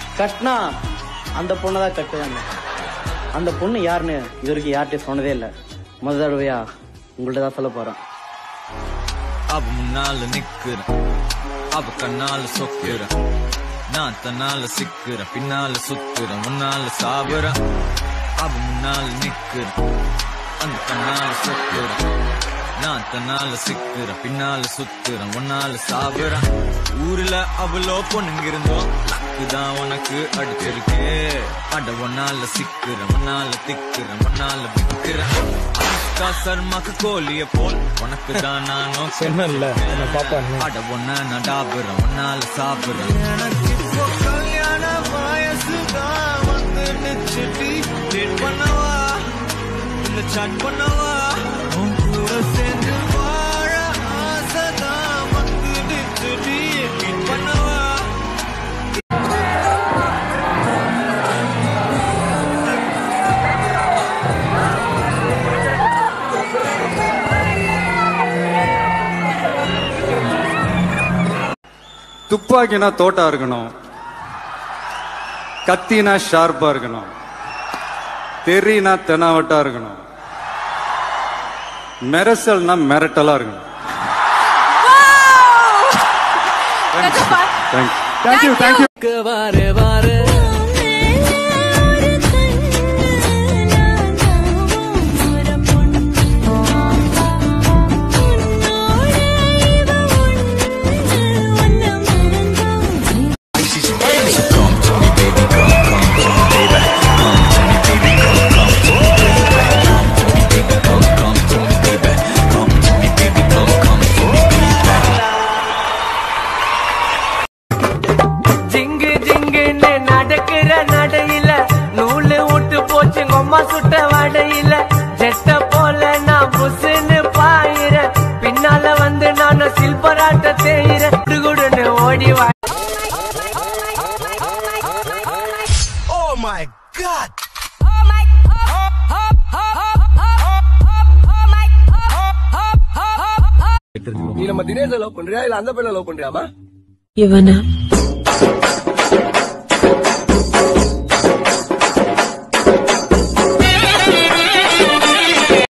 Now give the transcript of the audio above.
கட்டினா அந்த பொண்ணை தான் கட்டுவேன் அந்த பொண்ணு யாருன்னு இது வரைக்கும் யார்கிட்டயும் சொன்னதே இல்லை முத தடவையா உங்கள்ட்ட தான் சொல்ல போறேன் அவ முன்னால நிக்கிறேன் அவ கண்ணால சொக்குறேன் நான் தன்னால சிக்கிறேன் பின்னால சுத்துறேன் முன்னால சாவுறேன் அவ முன்னால நிக்கிறேன் அந்த கண்ணால சொக்குறேன் நான் தன்னால சிக்கிறேன் பின்னால சுத்துறேன் முன்னால சாவுறேன் ஊர்ல அவ்வளோ பொண்ணுங்க இருந்தோம் லக்குதான் உனக்கு அடுத்திருக்கு அட ஒன்னால சிக்கிறேன் ஒன்னால திக்கிறேன் ஒன்னால விக்கிறேன் அனுஷ்கா சர்மாக்கு கோழிய போல் உனக்கு தான் நானும் சொன்னேன்ல, உன்னை பாப்பான்னு. அட ஒன்ன நான் டாபுறேன் ஒன்னால சாப்பிடுறேன் எனக்கு இப்போ கல்யாண வயசுதான் வந்துடுச்சு டேட் பண்ணவா இல்ல சாட் பண்ணவா உன் கூட சேர்ந்து வாழ ஆசைதான் வந்துடுச்சு மீட் பண்ணவா துப்பாக்கினா தோட்டா இருக்கணும் கத்தினா ஷார்ப்பா இருக்கணும் தெரினா தெனாவட்டா இருக்கணும் மெரசல்னா மிரட்டலா இருக்கணும் தேங்க்யூ தேங்க்யூ வாரு வாரு ஜிங்கு ஜிங்குன்னு நடக்கிற நடையில நூலு விட்டு போச்சு அம்மா சுட்ட வடையில ஜெட்ட போல நான் புசுன்னு பாயிர பின்னால வந்து நான் சில்பராட்ட தேயிற குடுகுடுன்னு ஓடி வா நீ நம்ம தினேஷ லவ் பண்றியா இல்ல அந்த பையனை லவ் பண்றியாமா இவனை